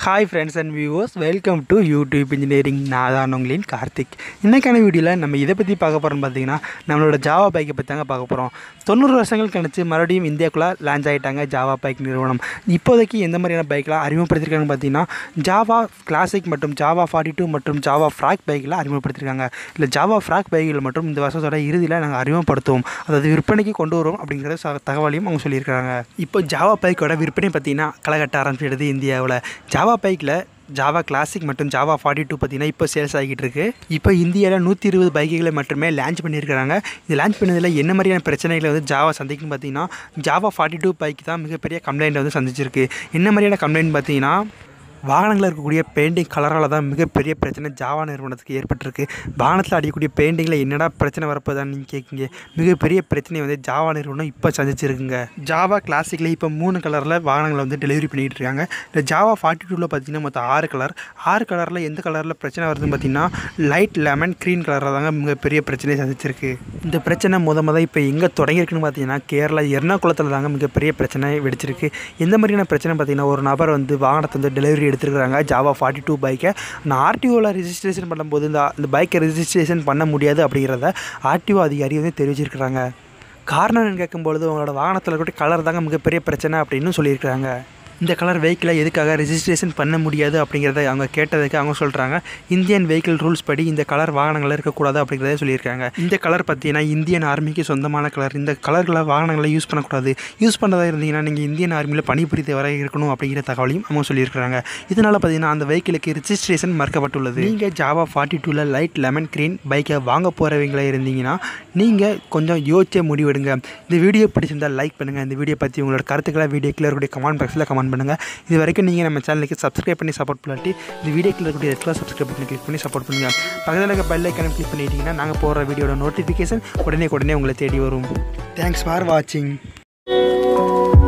hi friends and viewers welcome to YouTube engineering நான் தான் உங்களின் கார்த்திக் இன்றைக்கான வீடியோவில் நம்ம இதை பற்றி பார்க்க போகிறோம்னு பார்த்தீங்கன்னா நம்மளோட ஜாவா பைக்கை பற்றி தாங்க பார்க்க போகிறோம் தொண்ணூறு வருஷங்கள் கழிச்சு மறுபடியும் இந்தியாக்குள்ளே லான்ச் ஆகிட்டாங்க ஜாவா பைக் நிறுவனம் இப்போதைக்கு எந்த மாதிரியான பைக்கெலாம் அறிமுகப்படுத்திருக்காங்கன்னு பார்த்தீங்கன்னா ஜாவா கிளாசிக் மற்றும் ஜாவா ஃபார்ட்டி டூ மற்றும் ஜாவா ஃப்ராக் பைக்கில் அறிமுகப்படுத்திருக்காங்க இல்லை ஜாவா ஃப்ராக் பைக்கில் மட்டும் இந்த வருஷத்தோட இறுதியில் நாங்கள் அறிமுகப்படுத்துவோம் அதாவது விற்பனைக்கு கொண்டு வருவோம் அப்படிங்கிற ச- தகவலையும் அவங்க சொல்லியிருக்காங்க இப்போ ஜாவா பைக்கோட விற்பனை பார்த்தீங்கன்னா களைகட்ட ஆரம்பிச்சிடுது இந்தியாவில் ஜாவா பைக்கில் ஜாவா கிளாசிக் மற்றும் ஜாவா ஃபார்ட்டி டூ பார்த்தீங்கன்னா இப்போ சேல்ஸ் ஆகிட்டு இருக்கு இப்போ இந்தியாவில் நூற்றி இருபது பைக்குகளை மட்டுமே லான்ச் பண்ணியிருக்காங்க இது லான்ச் பண்ணதில் என்ன மாதிரியான பிரச்சனைகளை வந்து ஜாவா சந்திக்கும் பார்த்தீங்கன்னா ஜாவா ஃபார்ட்டி டூ பைக் தான் மிகப்பெரிய கம்ப்ளைண்ட் வந்து சந்திச்சிருக்கு என்ன மாதிரியான கம்ப்ளைண்ட் பார்த்தீங்கன்னா வாகனங்களில் இருக்கக்கூடிய பெயிண்டிங் கலரால் தான் மிகப்பெரிய பிரச்சனை ஜாவா நிறுவனத்துக்கு ஏற்பட்டிருக்கு வாகனத்தில் அடிக்கக்கூடிய பெயிண்டிங்கில் என்னடா பிரச்சனை வரப்போதான்னு நீங்கள் கேட்குங்க மிகப்பெரிய பிரச்சனை வந்து ஜாவா நிறுவனம் இப்போ சந்திச்சிருக்குங்க ஜாவா கிளாசிக்கில் இப்போ மூணு கலரில் வாகனங்களை வந்து டெலிவரி பண்ணிகிட்டு இருக்காங்க இந்த ஜாவா ஃபார்ட்டி டூவில் பார்த்தீங்கன்னா மொத்தம் ஆறு கலர் ஆறு கலரில் எந்த கலரில் பிரச்சனை வருதுன்னு பார்த்தீங்கன்னா லைட் லெமன் க்ரீன் கலரில் தாங்க மிகப்பெரிய பிரச்சனையை சந்திச்சிருக்கு இந்த பிரச்சனை முத முத இப்போ எங்கே தொடங்கியிருக்குன்னு பார்த்தீங்கன்னா கேரளா எர்ணாகுளத்தில் தாங்க மிகப்பெரிய பிரச்சனை வெடிச்சிருக்கு எந்த மாதிரியான பிரச்சனை பார்த்தீங்கன்னா ஒரு நபர் வந்து வாகனத்தை வந்து டெலிவரி எடுத்துருக்காங்க ஜாவா ஃபார்ட்டி டூ பைக்கை நான் ஆர்டிஓவில் ரெஜிஸ்ட்ரேஷன் பண்ணும்போது இந்த இந்த பைக்கை ரெஜிஸ்ட்ரேஷன் பண்ண முடியாது அப்படிங்கிறத ஆர்டிஓ அதிகாரி வந்து தெரிவிச்சிருக்கிறாங்க காரணம் என்னன்னு கேட்கும்பொழுது உங்களோட வாகனத்தில் இருக்கக்கூடிய கலர் தாங்க மிகப்பெரிய பிரச்சனை அப்படின்னு சொல்லியிருக்கிறாங்க இந்த கலர் வெஹிக்கிளை எதுக்காக ரெஜிஸ்ட்ரேஷன் பண்ண முடியாது அப்படிங்கிறத அவங்க கேட்டதுக்கு அவங்க சொல்கிறாங்க இந்தியன் வெஹிக்கிள் ரூல்ஸ் படி இந்த கலர் வாகனங்கள் இருக்கக்கூடாது அப்படிங்கிறத சொல்லியிருக்காங்க இந்த கலர் பார்த்தீங்கன்னா இந்தியன் ஆர்மிக்கு சொந்தமான கலர் இந்த கலர்களை வாகனங்களை யூஸ் பண்ணக்கூடாது யூஸ் பண்ணுறதா இருந்தீங்கன்னா நீங்கள் இந்தியன் ஆர்மியில் பணிபுரித்து வர இருக்கணும் அப்படிங்கிற தகவலையும் அவங்க சொல்லியிருக்காங்க இதனால் பார்த்தீங்கன்னா அந்த வெஹிக்கிளுக்கு ரெஜிஸ்ட்ரேஷன் மறுக்கப்பட்டுள்ளது நீங்கள் ஜாவா ஃபார்ட்டி டூவில் லைட் லெமன் க்ரீன் பைக்கை வாங்க போகிறவங்களா இருந்தீங்கன்னா நீங்கள் கொஞ்சம் யோசிச்சே முடிவெடுங்க இந்த வீடியோ பிடிச்சிருந்தால் லைக் பண்ணுங்கள் இந்த வீடியோ பற்றி உங்களோட கருத்துக்களை வீடியோ கீழே இருக்கக்கூடிய கமெண்ட் பாக்ஸில் கமெண்ட் பண்ணுங்கள் இது வரைக்கும் நீங்கள் நம்ம சேனலுக்கு சப்ஸ்கிரைப் பண்ணி சப்போர்ட் பண்ணாட்டி இந்த வீடியோ கீழே இருக்கக்கூடிய ரெட் சப்ஸ்கிரைப் பண்ணி கிளிக் பண்ணி சப்போர்ட் பண்ணுங்கள் பக்கத்தில் இருக்க பெல் ஐக்கனை கிளிக் பண்ணிட்டீங்கன்னா நாங்கள் போடுற வீடியோட நோட்டிஃபிகேஷன் உடனே உடனே உங்களை தேடி வரும் தேங்க்ஸ் ஃபார் வாட்சிங்